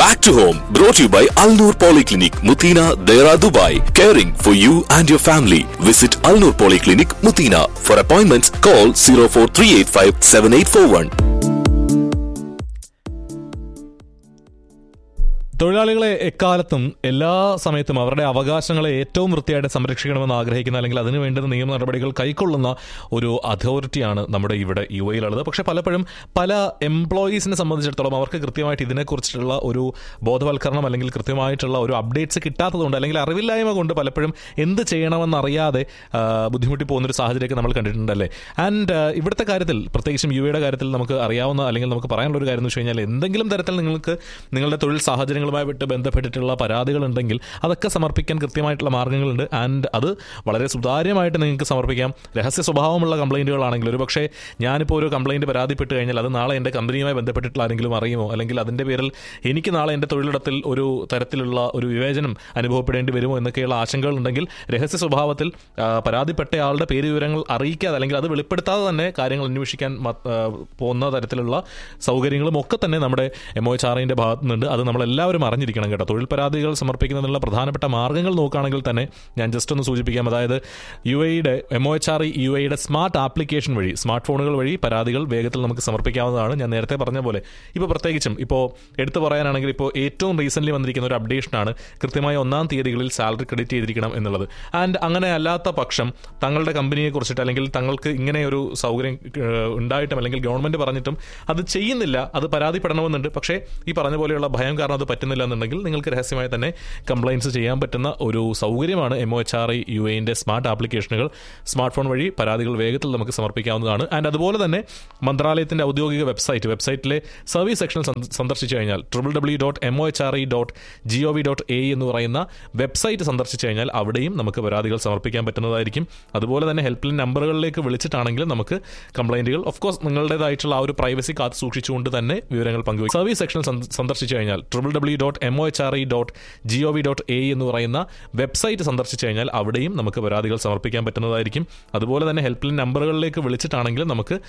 Back to home, brought to you by Alnur Polyclinic, Mutina, Dera, Dubai. Caring for you and your family. Visit Alnur Polyclinic, Mutina. For appointments, call 04385 7841. തൊഴിലാളികളെ എക്കാലത്തും എല്ലാ സമയത്തും അവരുടെ അവകാശങ്ങളെ ഏറ്റവും വൃത്തിയായിട്ട് സംരക്ഷിക്കണമെന്ന് ആഗ്രഹിക്കുന്ന അല്ലെങ്കിൽ അതിനു വേണ്ടുന്ന നിയമ നടപടികൾ കൈക്കൊള്ളുന്ന ഒരു അതോറിറ്റിയാണ് നമ്മുടെ ഇവിടെ യു എയിലുള്ളത് പക്ഷെ പലപ്പോഴും പല എംപ്ലോയീസിനെ സംബന്ധിച്ചിടത്തോളം അവർക്ക് കൃത്യമായിട്ട് ഇതിനെക്കുറിച്ചിട്ടുള്ള ഒരു ബോധവൽക്കരണം അല്ലെങ്കിൽ കൃത്യമായിട്ടുള്ള ഒരു അപ്ഡേറ്റ്സ് കിട്ടാത്തതുകൊണ്ട് അല്ലെങ്കിൽ അറിവില്ലായ്മ കൊണ്ട് പലപ്പോഴും എന്ത് ചെയ്യണമെന്നറിയാതെ ആ, ബുദ്ധിമുട്ടി പോകുന്നൊരു സാഹചര്യമൊക്കെ നമ്മൾ കണ്ടിട്ടുണ്ടല്ലേ ആൻഡ് ഇവിടുത്തെ കാര്യത്തിൽ പ്രത്യേകിച്ചും യു എയുടെ കാര്യത്തിൽ നമുക്ക് അറിയാവുന്ന അല്ലെങ്കിൽ നമുക്ക് പറയാനുള്ള ഒരു കാര്യം എന്ന് വെച്ച് കഴിഞ്ഞാൽ എന്തെങ്കിലും തരത്തിൽ നിങ്ങൾക്ക് നിങ്ങളുടെ തൊഴിൽ സാഹചര്യങ്ങളുമായി വിട്ട് ബന്ധപ്പെട്ടിട്ടുള്ള പരാതികൾ ഉണ്ടെങ്കിൽ അതൊക്കെ സമർപ്പിക്കാൻ കൃത്യമായിട്ടുള്ള മാർഗ്ഗങ്ങളുണ്ട് ആൻഡ് അത് വളരെ സുതാര്യമായിട്ട് നിങ്ങൾക്ക് സമർപ്പിക്കാം രഹസ്യ സ്വഭാവമുള്ള കംപ്ലൈൻറ്റുകളാണെങ്കിൽ ഒരു പക്ഷേ ഞാനിപ്പോൾ ഒരു കംപ്ലൈൻറ്റ് പരാതിപ്പെട്ട് കഴിഞ്ഞാൽ അത് നാളെ എൻ്റെ കമ്പനിയുമായി ബന്ധപ്പെട്ടിട്ടുള്ള ആരെങ്കിലും അറിയുമോ അല്ലെങ്കിൽ അതിൻ്റെ പേരിൽ എനിക്ക് നാളെ എൻ്റെ തൊഴിലിടത്തിൽ ഒരു തരത്തിലുള്ള ഒരു വിവേചനം അനുഭവപ്പെടേണ്ടി വരുമോ എന്നൊക്കെയുള്ള ആശങ്കകൾ ഉണ്ടെങ്കിൽ രഹസ്യ സ്വഭാവത്തിൽ ആ, പരാതിപ്പെട്ടയാളുടെ പേര് വിവരങ്ങൾ അറിയിക്കാതെ അല്ലെങ്കിൽ അത് വെളിപ്പെടുത്താതെ തന്നെ കാര്യങ്ങൾ അന്വേഷിക്കാൻ മ- ആ, പോകുന്ന തരത്തിലുള്ള സൗകര്യങ്ങളും ഒക്കെ തന്നെ നമ്മുടെ എം ഒ എച്ച് ആറിൻ്റെ ഭാഗത്തു നിന്നുണ്ട് അത് നമ്മളെല്ലാവരും അറിഞ്ഞിരിക്കണം കേട്ടോ തൊഴിൽ പരാതികൾ സമർപ്പിക്കുന്നതിനുള്ള പ്രധാനപ്പെട്ട മാർഗ്ഗങ്ങൾ നോക്കുകയാണെങ്കിൽ തന്നെ ഞാൻ ജസ്റ്റ് ഒന്ന് സൂചിപ്പിക്കാം അതായത് യു എയുടെ M O H R U എയുടെ സ്മാർട്ട് ആപ്ലിക്കേഷൻ വഴി സ്മാർട്ട് ഫോണുകൾ വഴി പരാതികൾ വേഗത്തിൽ നമുക്ക് സമർപ്പിക്കാവുന്നതാണ് ഞാൻ നേരത്തെ പറഞ്ഞ പോലെ ഇപ്പോൾ പ്രത്യേകിച്ചും ഇപ്പോൾ എടുത്തു പറയാനാണെങ്കിൽ ഇപ്പോൾ ഏറ്റവും റീസെൻ്റ്ലി വന്നിരിക്കുന്ന ഒരു അപ്ഡേഷനാണ് കൃത്യമായ ഒന്നാം തീയതികളിൽ സാലറി ക്രെഡിറ്റ് ചെയ്തിരിക്കണം എന്നുള്ളത് ആൻഡ് അങ്ങനെ അല്ലാത്ത പക്ഷം തങ്ങളുടെ കമ്പനിയെ കുറിച്ചിട്ട് അല്ലെങ്കിൽ തങ്ങൾക്ക് ഇങ്ങനെ ഒരു സൗകര്യം ഏഹ്, ഉണ്ടായിട്ടും അല്ലെങ്കിൽ ഗവൺമെന്റ് പറഞ്ഞിട്ടും അത് ചെയ്യുന്നില്ല അത് പരാതിപ്പെടണമെന്നുണ്ട് പക്ഷേ ഈ പറഞ്ഞ പോലെയുള്ള ഭയം കാരണം അത് പറ്റുന്നില്ല എന്നുണ്ടെങ്കിൽ നിങ്ങൾക്ക് രഹസ്യമായി തന്നെ കംപ്ലൈൻറ്റ്സ് ചെയ്യാൻ പറ്റുന്ന ഒരു സൗകര്യമാണ് M O H R I U എന്റെ സ്മാർട്ട് ആപ്ലിക്കേഷനുകൾ സ്മാർട്ട് ഫോൺ വഴി പരാതികൾ വേഗത്തിൽ നമുക്ക് സമർപ്പിക്കാവുന്നതാണ് ആൻഡ് അതുപോലെ തന്നെ മന്ത്രാലയത്തിന്റെ ഔദ്യോഗിക വെബ്സൈറ്റ് വെബ്സൈറ്റിലെ സർവീസ് സെക്ഷൻ സന്ദർശിച്ചു കഴിഞ്ഞാൽ triple W dot M O H R I dot G O V dot A എന്ന് പറയുന്ന വെബ്സൈറ്റ് സന്ദർശിച്ചു കഴിഞ്ഞാൽ അവിടെയും നമുക്ക് പരാതികൾ സമർപ്പിക്കാൻ പറ്റുന്നതായിരിക്കും അതുപോലെ തന്നെ ഹെൽപ്പ് ലൈൻ നമ്പറുകളിലേക്ക് വിളിച്ചിട്ടാണെങ്കിലും നമുക്ക് കംപ്ലൈന്റുകൾ ഓഫ് കോഴ്സ് നിങ്ങളുടേതായിട്ടുള്ള ആ ഒരു പ്രൈവസി കാത്തു സൂക്ഷിച്ചുകൊണ്ട് തന്നെ വിവരങ്ങൾ പങ്കുവയ്ക്കും സർവീസ് സെക്ഷൻ സന്ദർശിച്ചു കഴിഞ്ഞാൽ triple W dot M O H R I dot G O V dot A എന്ന് പറയുന്ന വെബ്സൈറ്റ് സന്ദർശിച്ചു കഴിഞ്ഞാൽ അവിടെയും നമുക്ക് പരാതികൾ സമർപ്പിക്കാൻ പറ്റുന്നതായിരിക്കും അതുപോലെ തന്നെ ഹെൽപ്പ് ലൈൻ നമ്പറുകളിലേക്ക് വിളിച്ചിട്ടാണെങ്കിലും നമുക്ക്